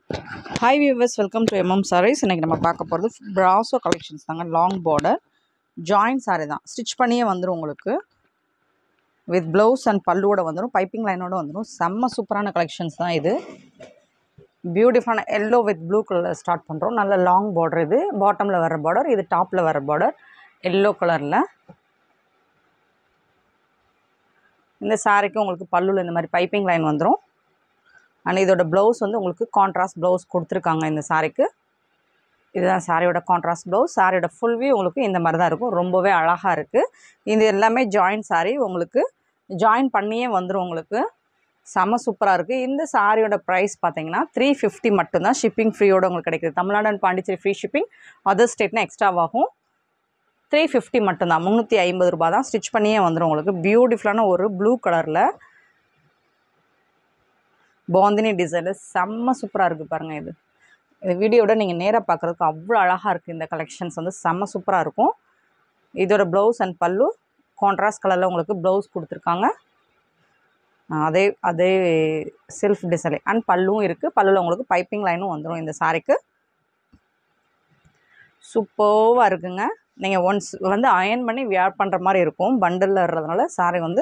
hi viewers welcome to MM sarees இன்றைக்கி நம்ம பார்க்க போகிறது ப்ராசோ கலெக்ஷன்ஸ் தாங்க லாங் பார்டர் ஜாயின் சாரீ தான் ஸ்டிச் பண்ணியே வந்துடும் உங்களுக்கு வித் ப்ளவுஸ் அண்ட் பல்லுவோட வந்துடும் பைப்பிங் லைனோட வந்துடும் செம்ம சூப்பரான கலெக்ஷன்ஸ் தான் இது பியூட்டிஃபுல்லான எல்லோ வித் ப்ளூ கலரில் ஸ்டார்ட் பண்ணுறோம் நல்ல லாங் பார்டர் இது பாட்டமில் வர பார்டர் இது டாப்பில் வர பார்டர் எல்லோ கலரில் இந்த சாரீக்கு உங்களுக்கு பல்லுவில் இந்த மாதிரி பைப்பிங் லைன் வந்துடும் அண்ட் இதோட ப்ளவுஸ் வந்து உங்களுக்கு கான்ட்ராஸ்ட் ப்ளவுஸ் கொடுத்துருக்காங்க இந்த சாரீக்கு இதுதான் சாரியோட கான்ட்ராஸ்ட் ப்ளவுஸ் சாரியோட ஃபுல் வியூ உங்களுக்கு இந்த மாதிரி தான் இருக்கும் ரொம்பவே அழகாக இருக்குது இது எல்லாமே ஜாயின் சாரீ உங்களுக்கு ஜாயின் பண்ணியே வந்துடும் உங்களுக்கு செம்ம சூப்பராக இருக்குது இந்த சாரியோட ப்ரைஸ் பார்த்தீங்கன்னா த்ரீ ஃபிஃப்டி மட்டும்தான் ஷிப்பிங் ஃப்ரீயோட உங்களுக்கு கிடைக்குது Tamil Nadu and Pondicherry free shipping other ஸ்டேட்னா எக்ஸ்ட்ராவாகும் த்ரீ ஃபிஃப்டி மட்டும்தான் முந்நூற்றி ஐம்பது ரூபா தான் ஸ்டிச் பண்ணியே வந்துடும் உங்களுக்கு பியூட்டிஃபுல்லான ஒரு ப்ளூ கலரில் பாந்தினி டிசைனில் செம்ம சூப்பராக இருக்குது பாருங்கள் இது இந்த வீடியோட நீங்கள் நேராக பார்க்குறதுக்கு அவ்வளோ அழகாக இருக்குது இந்த கலெக்ஷன்ஸ் வந்து செம்ம சூப்பராக இருக்கும் இதோட ப்ளவுஸ் அண்ட் பல்லு கான்ட்ராஸ்ட் கலரில் உங்களுக்கு ப்ளவுஸ் கொடுத்துருக்காங்க அதே அதே செல்ஃப் டிசைன் அண்ட் பல்லும் இருக்குது பல்லுவில் உங்களுக்கு பைப்பிங் லைனும் வந்துடும் இந்த சாரிக்கு சூப்பர்வாக இருக்குங்க நீங்கள் ஒன்ஸ் வந்து அயன் பண்ணி வியர் பண்ணுற மாதிரி இருக்கும் பண்டில் இருக்கிறதுனால சாரி வந்து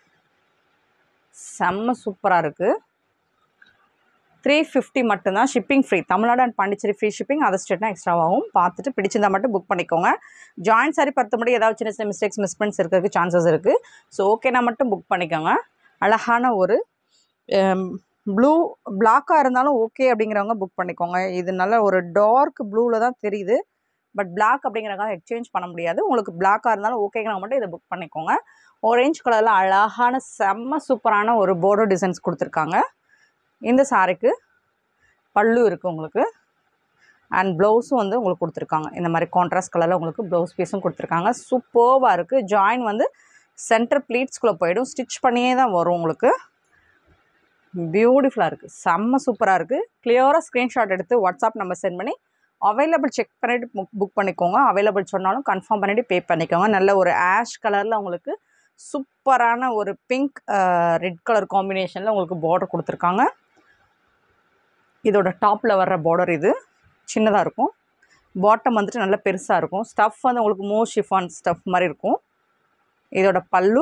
செம்ம சூப்பராக இருக்குது த்ரீ ஃபிஃப்டி மட்டும்தான் shipping free Tamil Nadu and Pondicherry free shipping other ஸ்டேட்னா எக்ஸ்ட்ராவாகும் பார்த்துட்டு பிடிச்சிருந்தா மட்டும் புக் பண்ணிக்கோங்க ஜாயின் சாரி பத்து முடி ஏதாவது சின்ன சின்ன மிஸ்டேக்ஸ் மிஸ்பிரிண்ட்ஸ் இருக்கிறதுக்கு சான்சஸ் இருக்குது ஸோ ஓகேனா மட்டும் புக் பண்ணிக்கோங்க அழகான ஒரு ப்ளூ பிளாக்காக இருந்தாலும் ஓகே அப்படிங்கிறவங்க புக் பண்ணிக்கோங்க இது நல்ல ஒரு டார்க் ப்ளூவில் தான் தெரியுது பட் பிளாக் அப்படிங்கிறக்காக எக்ஸ்சேஞ்ச் பண்ண முடியாது உங்களுக்கு பிளாக்காக இருந்தாலும் ஓகேங்கிறவங்க மட்டும் இதை புக் பண்ணிக்கோங்க ஆரேஞ்ச் கலரில் அழகான செம்ம சூப்பரான ஒரு போர்டர் டிசைன்ஸ் கொடுத்துருக்காங்க இந்த சாரிக்கு பல்லு இருக்குது உங்களுக்கு அண்ட் ப்ளவுஸும் வந்து உங்களுக்கு கொடுத்துருக்காங்க இந்த மாதிரி கான்ட்ராஸ்ட் கலரில் உங்களுக்கு ப்ளவுஸ் பீஸும் கொடுத்துருக்காங்க சூப்பர்வாக இருக்குது ஜாயின் வந்து சென்டர் ப்ளீட்ஸ்குள்ளே போயிடும் ஸ்டிச் பண்ணியே தான் வரும் உங்களுக்கு பியூட்டிஃபுல்லாக இருக்குது செம்ம சூப்பராக இருக்குது கிளியராக ஸ்க்ரீன்ஷாட் எடுத்து வாட்ஸ்அப் நம்பர் சென்ட் பண்ணி அவைலபிள் செக் பண்ணிவிட்டு புக் புக் பண்ணிக்கோங்க அவைலபிள் சொன்னாலும் கன்ஃபார்ம் பண்ணிவிட்டு பே பண்ணிக்கோங்க நல்ல ஒரு ஆஷ் கலரில் உங்களுக்கு சூப்பரான ஒரு பிங்க் ரெட் கலர் காம்பினேஷனில் உங்களுக்கு பார்டர் கொடுத்துருக்காங்க இதோட டாப்பில் வர்ற பார்டர் இது சின்னதாக இருக்கும் பாட்டம் வந்துட்டு நல்லா பெருசாக இருக்கும் ஸ்டஃப் வந்து உங்களுக்கு மோ ஷிஃபான் ஸ்டஃப் மாதிரி இருக்கும் இதோட பல்லு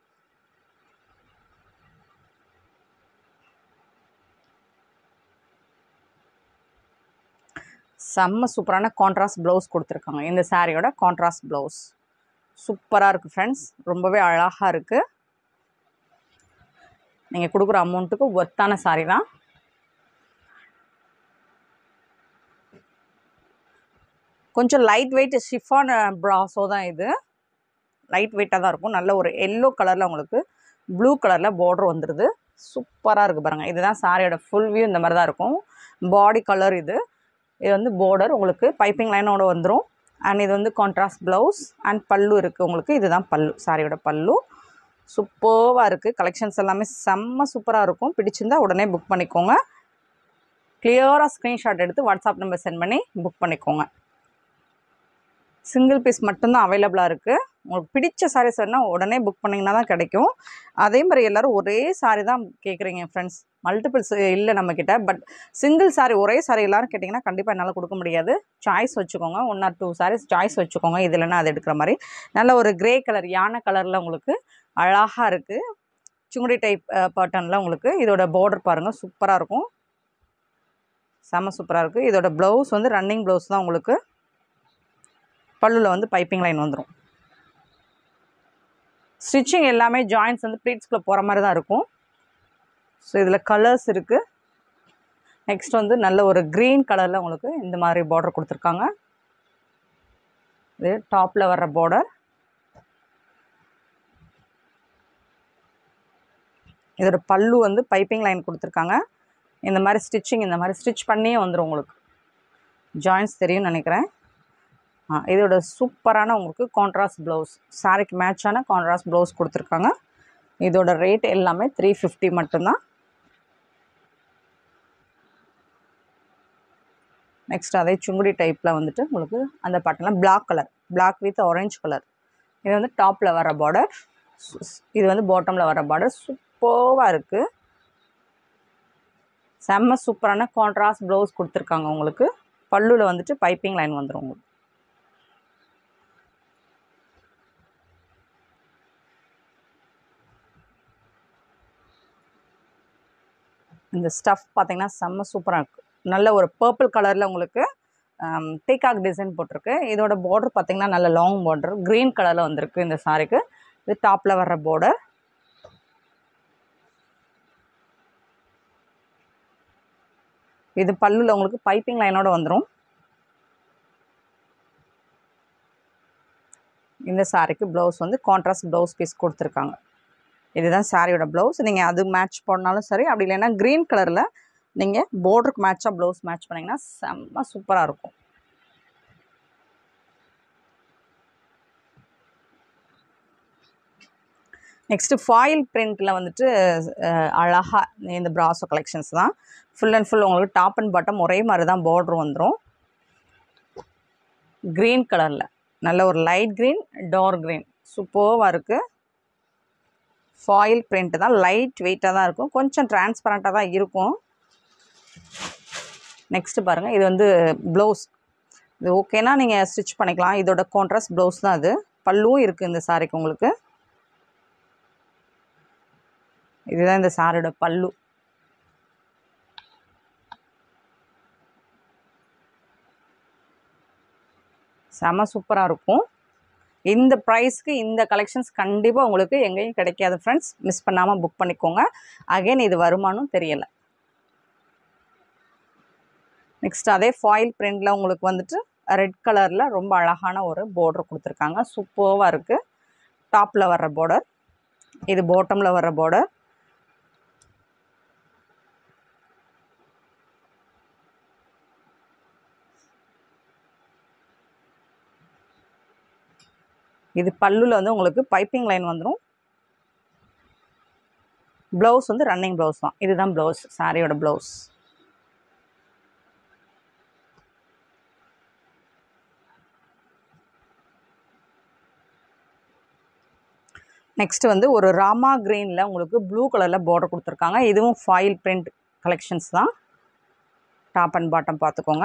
செம்ம சூப்பரான கான்ட்ராஸ்ட் ப்ளவுஸ் கொடுத்துருக்காங்க இந்த சாரியோட கான்ட்ராஸ்ட் ப்ளவுஸ் சூப்பராக இருக்குது ஃப்ரெண்ட்ஸ் ரொம்பவே அழகாக இருக்குது நீங்கள் கொடுக்குற அமௌண்ட்டுக்கு ஒர்த்தான சாரி தான் கொஞ்சம் லைட் வெயிட் ஷிஃபான் ப்ராஸோ தான் இது லைட் வெயிட்டாக தான் இருக்கும் நல்ல ஒரு எல்லோ கலரில் உங்களுக்கு ப்ளூ கலரில் பார்டர் வந்துடுது சூப்பராக இருக்குது பாருங்கள் இதுதான் சாரியோட ஃபுல் வியூ இந்த மாதிரி தான் இருக்கும் பாடி கலர் இது இது வந்து பார்டர் உங்களுக்கு பைப்பிங் லைனோட வந்துடும் அண்ட் இது வந்து கான்ட்ராஸ்ட் ப்ளவுஸ் அண்ட் பல்லு இருக்குது உங்களுக்கு இதுதான் பல்லு சாரியோட பல்லு சூப்பர்வாக இருக்குது கலெக்ஷன்ஸ் எல்லாமே செம்ம சூப்பராக இருக்கும் பிடிச்சிருந்தா உடனே புக் பண்ணிக்கோங்க கிளியராக ஸ்க்ரீன்ஷாட் எடுத்து வாட்ஸ்அப் நம்பர் சென்ட் பண்ணி புக் பண்ணிக்கோங்க சிங்கிள் பீஸ் மட்டும்தான் அவைலபிளாக இருக்குது உங்களுக்கு பிடிச்ச சாரீஸ் வேணால் உடனே புக் பண்ணிங்கன்னா தான் கிடைக்கும் அதே மாதிரி எல்லோரும் ஒரே சாரீ தான் கேட்குறீங்க ஃப்ரெண்ட்ஸ் மல்டிபிள்ஸ் இல்லை நம்மக்கிட்ட பட் சிங்கிள் சாரீ ஒரே சாரீ எல்லோரும் கேட்டிங்கன்னா கண்டிப்பாக என்னால் கொடுக்க முடியாது சாய்ஸ் வச்சுக்கோங்க one or two saris choice வச்சுக்கோங்க இது இல்லைன்னா அது எடுக்கிற மாதிரி நல்ல ஒரு கிரே கலர் யானை கலரில் உங்களுக்கு அழகாக இருக்குது சுங்குடி டைப் பேட்டர்னில் உங்களுக்கு இதோட பார்டர் பாருங்கள் சூப்பராக இருக்கும் செம்ம சூப்பராக இருக்குது இதோட ப்ளவுஸ் வந்து ரன்னிங் ப்ளவுஸ் தான் உங்களுக்கு பல்லுவில் வந்து பைப்பிங் லைன் வந்துடும் ஸ்டிச்சிங் எல்லாமே ஜாயின்ஸ் வந்து ப்ளீட்ஸ்குள்ளே போகிற மாதிரி தான் இருக்கும் ஸோ இதில் கலர்ஸ் இருக்குது நெக்ஸ்ட் வந்து நல்ல ஒரு க்ரீன் கலரில் உங்களுக்கு இந்த மாதிரி பார்டர் கொடுத்துருக்காங்க இது டாப்பில் வர்ற பார்டர் இதோட பல்லு வந்து பைப்பிங் லைன் கொடுத்துருக்காங்க இந்த மாதிரி ஸ்டிச்சிங் இந்த மாதிரி ஸ்டிச் பண்ணியே வந்துடும் உங்களுக்கு ஜாயின்ஸ் தெரியும்னு நினைக்கிறேன் இதோட சூப்பரான உங்களுக்கு கான்ட்ராஸ்ட் ப்ளவுஸ் சாரிக்கு மேட்சான கான்ட்ராஸ்ட் ப்ளவுஸ் கொடுத்துருக்காங்க இதோட ரேட் எல்லாமே த்ரீ ஃபிஃப்டி மட்டும்தான் நெக்ஸ்ட் அதே சுங்குடி டைப்பில் வந்துட்டு உங்களுக்கு அந்த பட்டனில் black colour black with orange colour இது வந்து டாப்பில் வர பார்டர் இது வந்து பாட்டமில் வர பார்டர் சூப்பராக இருக்குது செம்ம சூப்பரான கான்ட்ராஸ்ட் ப்ளவுஸ் கொடுத்துருக்காங்க உங்களுக்கு பல்லுவில் வந்துட்டு பைப்பிங் லைன் வந்துடும் உங்களுக்கு இந்த ஸ்டஃப் பார்த்தீங்கன்னா செம்ம சூப்பராக இருக்குது நல்ல ஒரு பர்பிள் கலரில் உங்களுக்கு பீகாக் டிசைன் போட்டிருக்கு இதோட பார்டர் பார்த்தீங்கன்னா நல்ல லாங் பார்டர் க்ரீன் கலரில் வந்திருக்கு இந்த சாரிக்கு இது டாப்பில் வர்ற பார்டர் இது பல்லுல உங்களுக்கு பைப்பிங் லைனோட வந்துடும் இந்த சாரிக்கு ப்ளவுஸ் வந்து கான்ட்ராஸ்ட் ப்ளவுஸ் பீஸ் கொடுத்துருக்காங்க இதுதான் சாரியோட ப்ளவுஸ் நீங்கள் அது மேட்ச் பண்ணாலும் சரி அப்படி இல்லைன்னா க்ரீன் கலரில் நீங்கள் பார்டருக்கு மேட்சாக ப்ளவுஸ் மேட்ச் பண்ணிங்கன்னா செம்ம சூப்பராக இருக்கும் நெக்ஸ்ட்டு ஃபாயில் பிரிண்டில் வந்துட்டு அழகாக இந்த ப்ராசோ கலெக்ஷன்ஸ் தான் ஃபுல் அண்ட் ஃபுல் உங்களுக்கு டாப் அண்ட் பாட்டம் ஒரே மாதிரி தான் பார்ட்ரு வந்துடும் க்ரீன் கலரில் நல்ல ஒரு லைட் க்ரீன் டார்க் க்ரீன் சூப்பர்வாக இருக்குது ஃபாயில் பிரிண்ட் தான் லைட் வெயிட்டாக தான் இருக்கும் கொஞ்சம் டிரான்ஸ்பரண்ட்டாக தான் இருக்கும் நெக்ஸ்ட்டு பாருங்கள் இது வந்து ப்ளவுஸ் இது ஓகேனா நீங்கள் ஸ்டிச் பண்ணிக்கலாம் இதோட கான்ட்ராஸ்ட் ப்ளவுஸ் தான் அது பல்லுவும் இருக்குது இந்த சாரிக்கு உங்களுக்கு இதுதான் இந்த சாரியோட பல்லு செம சூப்பராக இருக்கும் இந்த ப்ரைஸ்க்கு இந்த கலெக்ஷன்ஸ் கண்டிப்பாக உங்களுக்கு எங்கேயும் கிடைக்காது ஃப்ரெண்ட்ஸ் மிஸ் பண்ணாமல் புக் பண்ணிக்கோங்க அகைன் இது வருமானம் தெரியலை நெக்ஸ்ட் அதே ஃபாயில் பிரிண்டில் உங்களுக்கு வந்துட்டு ரெட் கலரில் ரொம்ப அழகான ஒரு பார்டர் கொடுத்துருக்காங்க சூப்பர்வாக இருக்குது டாப்பில் வர்ற பார்டர் இது பாட்டமில் வர்ற பார்டர் இது பல்லுல வந்து உங்களுக்கு பைப்பிங் லைன் வந்துடும் ப்ளவுஸ் வந்து ரன்னிங் ப்ளவுஸ் தான் இதுதான் ப்ளவுஸ் சாரியோட ப்ளவுஸ் நெக்ஸ்ட் வந்து ஒரு ராமா க்ரீனில் உங்களுக்கு ப்ளூ கலரில் பார்டர் கொடுத்துருக்காங்க இதுவும் ஃபாயில் பிரிண்ட் கலெக்ஷன்ஸ் தான் டாப் அண்ட் பாட்டம் பார்த்துக்கோங்க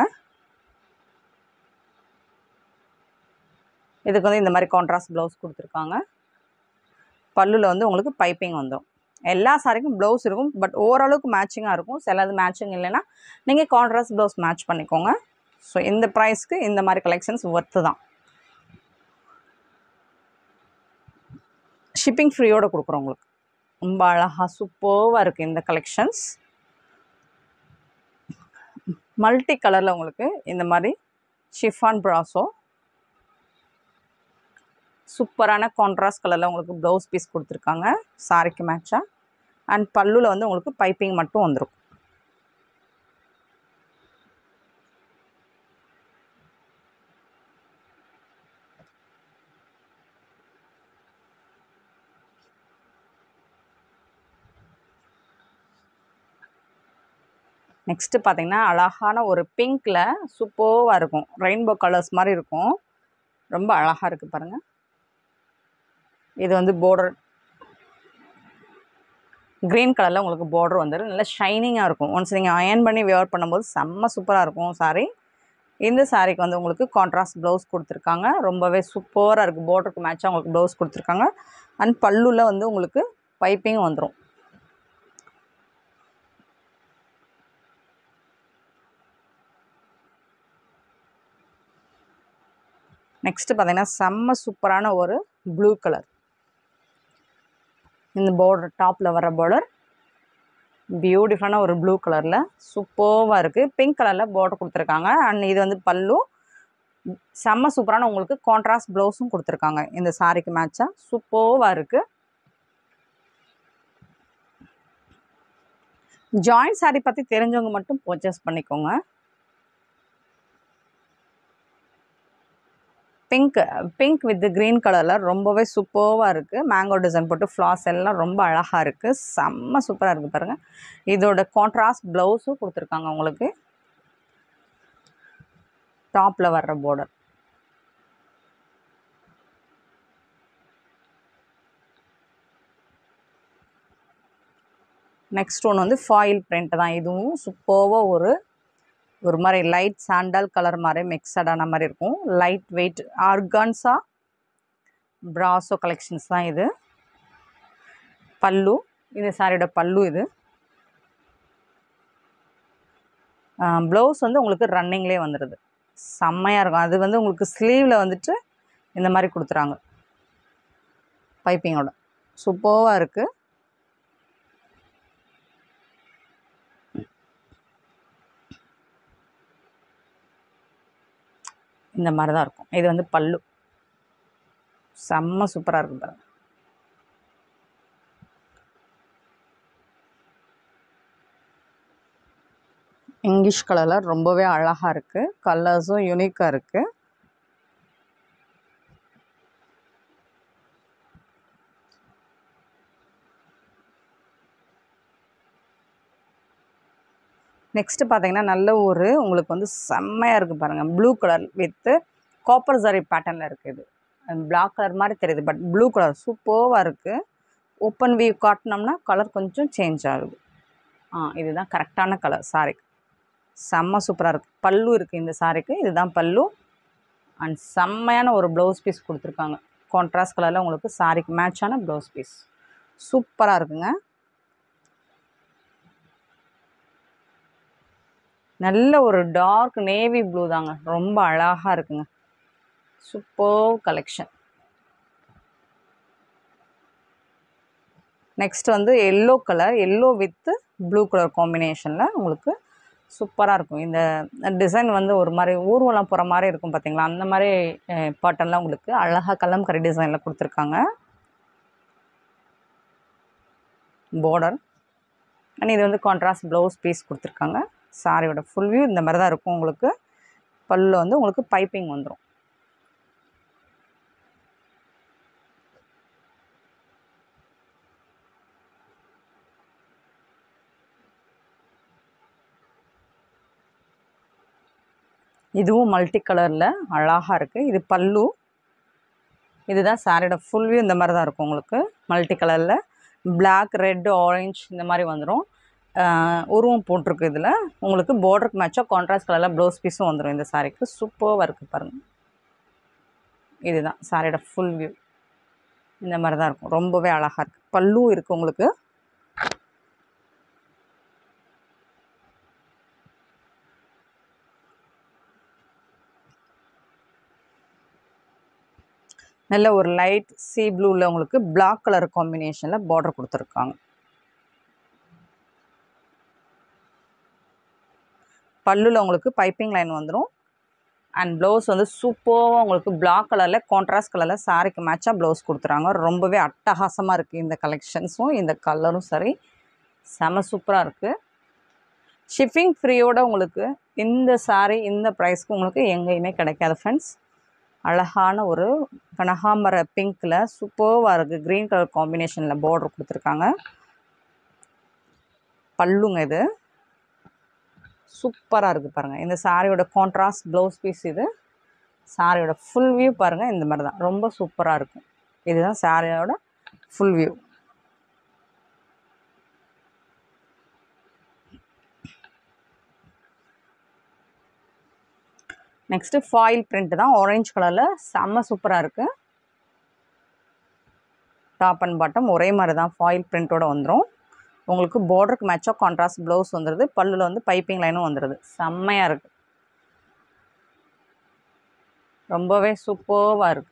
இதுக்கு வந்து இந்த மாதிரி கான்ட்ராஸ்ட் ப்ளவுஸ் கொடுத்துருக்காங்க பல்லுவில் வந்து உங்களுக்கு பைப்பிங் வந்துடும் எல்லா சாரிக்கும் ப்ளவுஸ் இருக்கும் பட் ஓரளவுக்கு மேட்சிங்காக இருக்கும் சிலது மேட்சிங் இல்லைன்னா நீங்கள் கான்ட்ராஸ்ட் ப்ளவுஸ் மேட்ச் பண்ணிக்கோங்க ஸோ இந்த ப்ரைஸ்க்கு இந்த மாதிரி கலெக்ஷன்ஸ் ஒர்த்து தான் ஷிப்பிங் ஃப்ரீயோடு கொடுக்குறோம் உங்களுக்கு ரொம்ப அழகாக சூப்பர்வாக இருக்குது இந்த கலெக்ஷன்ஸ் மல்டி கலரில் உங்களுக்கு இந்த மாதிரி ஷிஃபான் ப்ராஸோ சூப்பரான கான்ட்ராஸ்ட் கலரில் உங்களுக்கு ப்ளவுஸ் பீஸ் கொடுத்துருக்காங்க சாரிக்கு மேட்சாக அண்ட் பல்லுவில் வந்து உங்களுக்கு பைப்பிங் மட்டும் வந்துடும் நெக்ஸ்ட்டு பார்த்தீங்கன்னா அழகான ஒரு பிங்க்கில் சூப்பர்வாக இருக்கும் ரெயின்போ கலர்ஸ் மாதிரி இருக்கும் ரொம்ப அழகாக இருக்குது பாருங்கள் இது வந்து border க்ரீன் கலரில் உங்களுக்கு border வந்துடும் நல்லா ஷைனிங்காக இருக்கும் ஒன்ஸ் நீங்கள் அயர்ன் பண்ணி வியர் பண்ணும்போது செம்ம சூப்பராக இருக்கும் சாரி இந்த சாரிக்கு வந்து உங்களுக்கு கான்ட்ராஸ்ட் ப்ளவுஸ் கொடுத்துருக்காங்க ரொம்பவே சூப்பராக இருக்குது borderக்கு மேட்சாக உங்களுக்கு ப்ளவுஸ் கொடுத்துருக்காங்க அண்ட் பல்லுவில் வந்து உங்களுக்கு பைப்பிங் வந்துடும் நெக்ஸ்ட்டு பார்த்தீங்கன்னா செம்ம சூப்பரான ஒரு ப்ளூ கலர் இந்த பார்டர் டாப்பில் வர பார்டர் பியூட்டிஃபுல்லான ஒரு ப்ளூ கலரில் சூப்பர்வாக இருக்குது பிங்க் கலரில் பார்டர் கொடுத்துருக்காங்க அண்ட் இது வந்து பல்லு செம்ம சூப்பரான உங்களுக்கு கான்ட்ராஸ்ட் ப்ளவுஸும் கொடுத்துருக்காங்க இந்த சாரிக்கு மேட்சாக சூப்பர்வாக இருக்குது ஜாயிண்ட் சாரி பற்றி தெரிஞ்சவங்க மட்டும் பர்ச்சேஸ் பண்ணிக்கோங்க பிங்க் பிங்க் வித் க்ரீன் கலரில் ரொம்பவே சூப்பர்வாக இருக்குது மேங்கோ டிசைன் போட்டு ஃப்ளாஸ் எல்லாம் ரொம்ப அழகாக இருக்குது செம்ம சூப்பராக இருக்குது பாருங்கள் இதோட கான்ட்ராஸ்ட் ப்ளவுஸும் கொடுத்துருக்காங்க உங்களுக்கு டாப்பில் வர்ற பார்டர் நெக்ஸ்ட் ஒன்று வந்து ஃபாயில் பிரிண்ட் தான் இதுவும் சூப்பராக ஒரு ஒரு மாதிரி லைட் சாண்டல் கலர் மாதிரி மிக்சடான மாதிரி இருக்கும் லைட் வெயிட் ஆர்கான்ஸா ப்ராசோ கலெக்ஷன்ஸ் தான் இது பல்லு இந்த சாரியோட பல்லு இது ப்ளவுஸ் வந்து உங்களுக்கு ரன்னிங்லேயே வந்துடுது செம்மையாக இருக்கும் அது வந்து உங்களுக்கு ஸ்லீவில் வந்துட்டு இந்த மாதிரி கொடுத்துறாங்க பைப்பிங்கோட சூப்பராக இருக்குது இந்த மாதிரி தான் இருக்கும் இது வந்து பல்லு செம்ம சூப்பராக இருக்கும் பாருங்க இங்கிலீஷ் கலரில் ரொம்பவே அழகாக இருக்குது கலர்ஸும் யூனிக்காக இருக்குது நெக்ஸ்ட்டு பார்த்தீங்கன்னா நல்ல ஒரு உங்களுக்கு வந்து செம்மையாக இருக்குது பாருங்கள் blue colour with copper zari பேட்டர்னில் இருக்குது இது பிளாக் கலர் மாதிரி தெரியுது பட் ப்ளூ கலர் சூப்பராக இருக்குது ஓப்பன் வியூ காட்டினோம்னா கலர் கொஞ்சம் சேஞ்ச் ஆகுது ஆ இதுதான் கரெக்டான கலர் சாரி செம்ம சூப்பராக இருக்குது பல்லு இருக்குது இந்த சாரிக்கு இதுதான் பல்லு அண்ட் செம்மையான ஒரு ப்ளவுஸ் பீஸ் கொடுத்துருக்காங்க கான்ட்ராஸ்ட் கலரில் உங்களுக்கு சாரிக்கு மேட்சான ப்ளவுஸ் பீஸ் சூப்பராக இருக்குங்க நல்ல ஒரு டார்க் நேவி ப்ளூ தாங்க ரொம்ப அழகாக இருக்குங்க சூப்பர் கலெக்ஷன் நெக்ஸ்ட் வந்து yellow colour yellow with blue colour காம்பினேஷனில் உங்களுக்கு சூப்பராக இருக்கும் இந்த டிசைன் வந்து ஒரு மாதிரி ஊர்வலம் போகிற மாதிரி இருக்கும் பார்த்தீங்களா அந்த மாதிரி பாட்டெல்லாம் உங்களுக்கு அழகாக கலம்கரி டிசைனில் கொடுத்துருக்காங்க பார்டர் அண்ட் இது வந்து கான்ட்ராஸ்ட் ப்ளவுஸ் பீஸ் கொடுத்துருக்காங்க சாரியோட ஃபுல் வியூ இந்த மாதிரி தான் இருக்கும் உங்களுக்கு பல்ல வந்து உங்களுக்கு பைப்பிங் வந்துடும் இதுவும் மல்டி கலரில் அழகாக இருக்குது இது பல்லு இதுதான் சாரியோட ஃபுல் வியூ இந்த மாதிரி தான் இருக்கும் உங்களுக்கு மல்டி கலரில் பிளாக் ரெட் ஆரஞ்ச் இந்த மாதிரி வந்துடும் உருவம் போட்டிருக்கு இதில் உங்களுக்கு பார்டருக்கு மேட்சாக கான்ட்ராஸ்ட் கலரில் ப்ளவுஸ் பீஸும் வந்துடும் இந்த சாரிக்கு சூப்பராக இருக்குது பாருங்கள் இதுதான் சாரியோட ஃபுல் வியூ இந்த மாதிரி தான் இருக்கும் ரொம்பவே அழகாக இருக்குது பல்லும் இருக்குது உங்களுக்கு நல்ல ஒரு லைட் சி ப்ளூவில் உங்களுக்கு பிளாக் கலர் காம்பினேஷனில் பார்டர் கொடுத்துருக்காங்க பல்லுல உங்களுக்கு பைப்பிங் லைன் வந்துடும் அண்ட் ப்ளவுஸ் வந்து சூப்பராக உங்களுக்கு பிளாக் கலரில் கான்ட்ராஸ்ட் கலரில் சாரிக்கு மேட்சாக ப்ளவுஸ் கொடுத்துறாங்க ரொம்பவே அட்டகாசமாக இருக்குது இந்த கலெக்ஷன்ஸும் இந்த கலரும் சரி செம சூப்பராக இருக்குது ஷிப்பிங் ஃப்ரீயோட உங்களுக்கு இந்த சாரீ இந்த ப்ரைஸ்க்கு உங்களுக்கு எங்கேயுமே கிடைக்காது ஃப்ரெண்ட்ஸ் அழகான ஒரு கனகாம்பர பிங்க்கில் சூப்பராக இருக்குது க்ரீன் கலர் காம்பினேஷனில் பார்டர் கொடுத்துருக்காங்க பல்லுங்க இது சூப்பராக இருக்குது பாருங்கள் இந்த சாரியோட கான்ட்ராஸ்ட் ப்ளவுஸ் பீஸ் இது சாரியோட ஃபுல் வியூ பாருங்கள் இந்த மாதிரி தான் ரொம்ப சூப்பராக இருக்கும் இதுதான் சாரியோட full view next foil print தான் ஆரஞ்சு கலரில் செம்ம சூப்பராக இருக்குது டாப் அண்ட் பாட்டம் ஒரே மாதிரி தான் ஃபாயில் பிரிண்ட்டோட வந்துடும் உங்களுக்கு பார்டருக்கு மேட்சாக கான்ட்ராஸ்ட் ப்ளவுஸ் வந்துடுது பல்லில் வந்து பைப்பிங் லைனும் வந்துடுது செம்மையாக இருக்குது ரொம்பவே சூப்பராக இருக்குது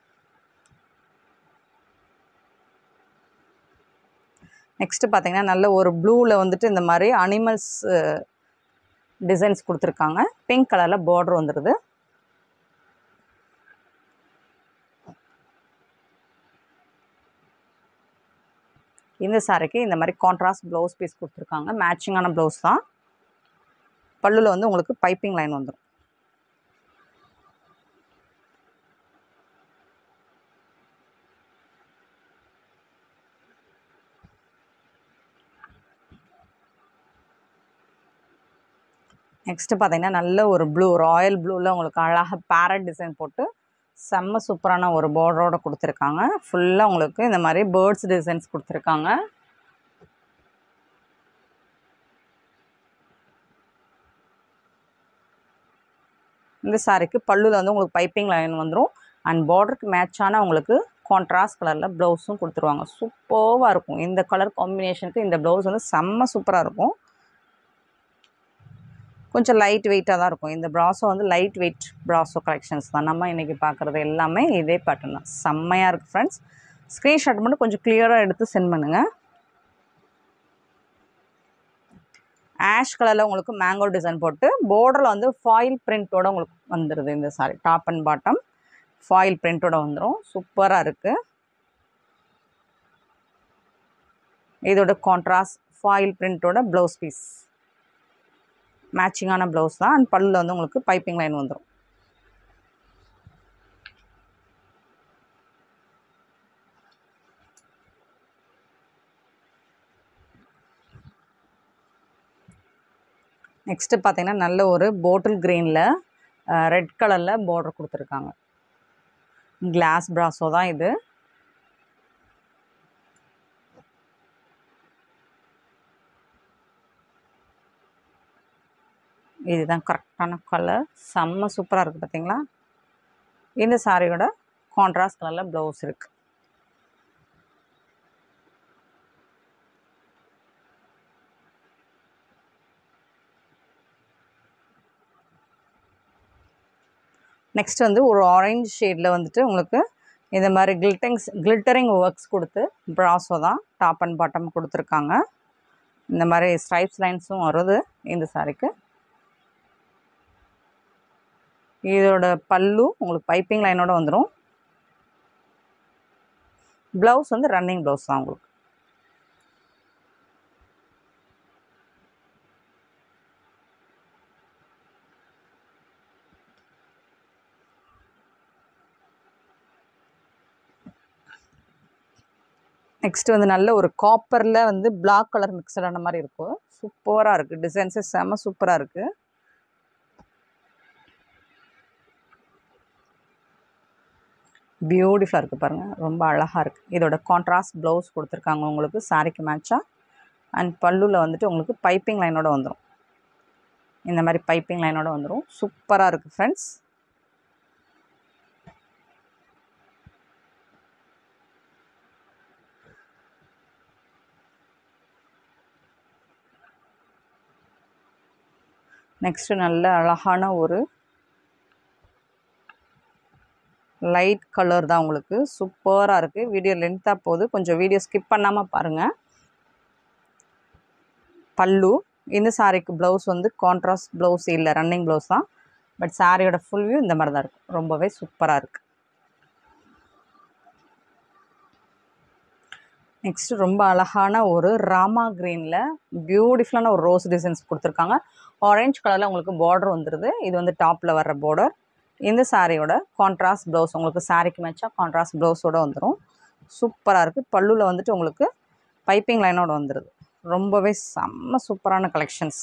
நெக்ஸ்ட்டு பார்த்தீங்கன்னா நல்ல ஒரு ப்ளூவில் வந்துட்டு இந்த மாதிரி அனிமல்ஸ் டிசைன்ஸ் கொடுத்துருக்காங்க பிங்க் கலரில் பார்டர் வந்துடுது இந்த சாரிக்கு இந்த மாதிரி கான்ட்ராஸ்ட் ப்ளவுஸ் பீஸ் கொடுத்துருக்காங்க மேட்சிங்கான ப்ளவுஸ் தான் பல்லுல வந்து உங்களுக்கு பைப்பிங் லைன் வந்துடும் நெக்ஸ்ட்டு பார்த்தீங்கன்னா நல்ல ஒரு ப்ளூ ராயல் ப்ளூவில் உங்களுக்கு அழகாக பேரட் டிசைன் போட்டு செம்ம சூப்பரான ஒரு பார்டரோட கொடுத்துருக்காங்க ஃபுல்லாக உங்களுக்கு இந்த மாதிரி பேர்ட்ஸ் டிசைன்ஸ் கொடுத்துருக்காங்க இந்த சாரிக்கு பல்லுவில் வந்து உங்களுக்கு பைப்பிங் லைன் வந்துடும் அண்ட் பார்டருக்கு மேட்சான உங்களுக்கு கான்ட்ராஸ்ட் கலரில் ப்ளவுஸும் கொடுத்துருவாங்க சூப்பராக இருக்கும் இந்த கலர் காம்பினேஷனுக்கு இந்த ப்ளவுஸ் வந்து செம்ம சூப்பராக இருக்கும் கொஞ்சம் லைட் வெயிட்டாக தான் இருக்கும் இந்த ப்ராஸோ வந்து லைட் வெயிட் ப்ராஸோ கலெக்ஷன்ஸ் தான் நம்ம இன்றைக்கி பார்க்குறது எல்லாமே இதே பேட்டர்ன் தான் செம்மையாக இருக்குது ஃப்ரெண்ட்ஸ் ஸ்க்ரீன்ஷாட் மட்டும் கொஞ்சம் கிளியராக எடுத்து சென்ட் பண்ணுங்கள் ஆஷ் கலரில் உங்களுக்கு மேங்கோ டிசைன் போட்டு பார்டரில் வந்து ஃபாயில் பிரிண்ட்டோட உங்களுக்கு வந்துடுது இந்த sari top and bottom foil பிரிண்ட்டோட வந்துடும் சூப்பராக இருக்குது இதோட கான்ட்ராஸ்ட் ஃபாயில் பிரிண்ட்டோட ப்ளவுஸ் பீஸ் மேட்சிங்கான ப்ளவுஸ் தான் அண்ட் பல்லில் வந்து உங்களுக்கு பைப்பிங் லைன் வந்துடும் நெக்ஸ்ட்டு பார்த்தீங்கன்னா நல்ல ஒரு போட்டில் க்ரீனில் ரெட் கலரில் பார்டர் கொடுத்துருக்காங்க கிளாஸ் ப்ராஸோ தான் இது இதுதான் கரெக்டான கலர் செம்ம சூப்பராக இருக்குது பார்த்தீங்களா இந்த சாரியோட கான்ட்ராஸ்ட் கலரில் ப்ளவுஸ் இருக்குது நெக்ஸ்ட் வந்து ஒரு ஆரஞ்சு ஷேடில் வந்துட்டு உங்களுக்கு இந்த மாதிரி கில்டிங்ஸ் கில்டரிங் ஒர்க்ஸ் கொடுத்து ப்ராஸோ தான் டாப் அண்ட் பாட்டம் கொடுத்துருக்காங்க இந்த மாதிரி ஸ்ட்ரைப்ஸ் லைன்ஸும் வருது இந்த சாரிக்கு இதோட பல்லு உங்களுக்கு பைப்பிங் லைனோட வந்துடும் ப்ளவுஸ் வந்து ரன்னிங் ப்ளவுஸ் தான் உங்களுக்கு நெக்ஸ்ட் வந்து நல்ல ஒரு காப்பரில் வந்து பிளாக் கலர் மிக்சடான மாதிரி இருக்கும் சூப்பராக இருக்குது டிசைன்ஸே செம்ம சூப்பராக இருக்குது பியூட்டிஃபுல்லாக இருக்குது பாருங்கள் ரொம்ப அழகாக இருக்குது இதோட கான்ட்ராஸ்ட் ப்ளவுஸ் கொடுத்துருக்காங்க உங்களுக்கு சாரிக்கு மேட்சாக அண்ட் பல்லுவில் வந்துட்டு உங்களுக்கு பைப்பிங் லைனோட வந்துடும் இந்த மாதிரி பைப்பிங் லைனோட வந்துடும் சூப்பராக இருக்குது ஃப்ரெண்ட்ஸ் நெக்ஸ்ட்டு நல்ல அழகான ஒரு லைட் கலர் தான் உங்களுக்கு சூப்பராக இருக்குது வீடியோ லென்த்தாக போகுது கொஞ்சம் வீடியோ ஸ்கிப் பண்ணாமல் பாருங்கள் பல்லு இந்த சாரிக்கு ப்ளவுஸ் வந்து கான்ட்ராஸ்ட் ப்ளவுஸ் இல்லை ரன்னிங் ப்ளவுஸ் தான் பட் சாரியோட ஃபுல் வியூ இந்த மாதிரி தான் இருக்கும் ரொம்பவே சூப்பராக இருக்குது நெக்ஸ்ட்டு ரொம்ப அழகான ஒரு ராமா க்ரீனில் பியூட்டிஃபுல்லான ஒரு ரோஸ் டிசைன்ஸ் கொடுத்துருக்காங்க ஆரஞ்சு கலரில் உங்களுக்கு பார்டர் வந்துடுது இது வந்து டாப்பில் வர்ற பார்டர் இந்த சாரியோட கான்ட்ராஸ்ட் ப்ளவுஸ் உங்களுக்கு சாரிக்கு மேட்சாக கான்ட்ராஸ்ட் ப்ளவுஸோடு வந்துடும் சூப்பராக இருக்குது பல்லுவில் வந்துட்டு உங்களுக்கு பைப்பிங் லைனோட வந்துடுது ரொம்பவே செம்ம சூப்பரான கலெக்ஷன்ஸ்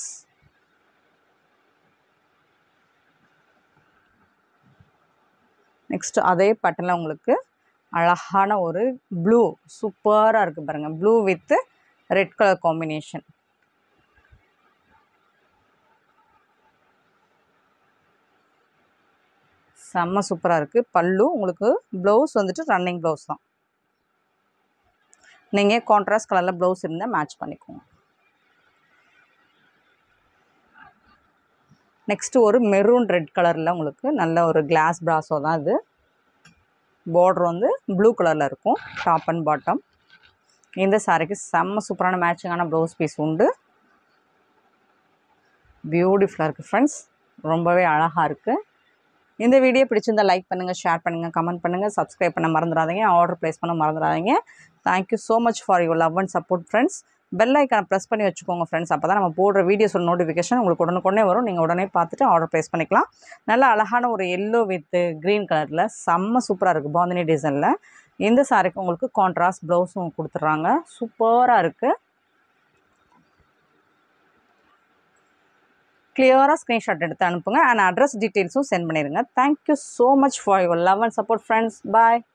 நெக்ஸ்ட்டு அதே பட்டனில் உங்களுக்கு அழகான ஒரு ப்ளூ சூப்பராக இருக்குது பாருங்கள் blue with red colour combination செம்ம சூப்பராக இருக்குது பல்லு உங்களுக்கு ப்ளவுஸ் வந்துட்டு ரன்னிங் ப்ளவுஸ் தான் நீங்கள் கான்ட்ராஸ்ட் கலரில் ப்ளவுஸ் இருந்தால் மேட்ச் பண்ணிக்கோங்க நெக்ஸ்ட்டு ஒரு மெரூன் ரெட் கலரில் உங்களுக்கு நல்ல ஒரு கிளாஸ் ப்ராஸோ தான் இது பார்டர் வந்து ப்ளூ கலரில் இருக்கும் டாப் அண்ட் பாட்டம் இந்த சாரிக்கு செம்ம சூப்பரான மேட்சிங்கான ப்ளவுஸ் பீஸ் உண்டு பியூட்டிஃபுல்லாக இருக்குது ஃப்ரெண்ட்ஸ் ரொம்பவே அழகாக இருக்குது இந்த வீடியோ பிடிச்சிருந்தா லைக் பண்ணுங்கள் ஷேர் பண்ணுங்கள் கமெண்ட் பண்ணுங்கள் சப்ஸ்கிரைப் பண்ண மறந்துடாதீங்க ஆர்டர் ப்ளேஸ் பண்ண மறந்துடாதீங்க thank you so much for your love and support friends bell ஐக்கானை ப்ரெஸ் பண்ணி வச்சுக்கோங்க ஃப்ரெண்ட்ஸ் அப்போ தான் நம்ம போடுற வீடியோஸோட நோட்டிஃபிகேஷன் உங்களுக்கு உடனுக்குடனே வரும் நீங்கள் உடனே பார்த்துட்டு ஆர்டர் ப்ளேஸ் பண்ணிக்கலாம் நல்ல அழகான ஒரு எல்லோ வித் க்ரீன் கலரில் செம்ம சூப்பராக இருக்குது பாந்தினி டிசைனில் இந்த சாரிக்கு உங்களுக்கு கான்ட்ராஸ்ட் ப்ளவுஸும் கொடுத்துட்றாங்க சூப்பராக இருக்குது கிளியராக ஸ்க்ரீன்ஷாட் எடுத்து அனுப்புங்க அண்ட் அட்ரஸ் டீட்டெயில்ஸும் சென்ட் பண்ணிடுங்க thank you so much for your love and support friends bye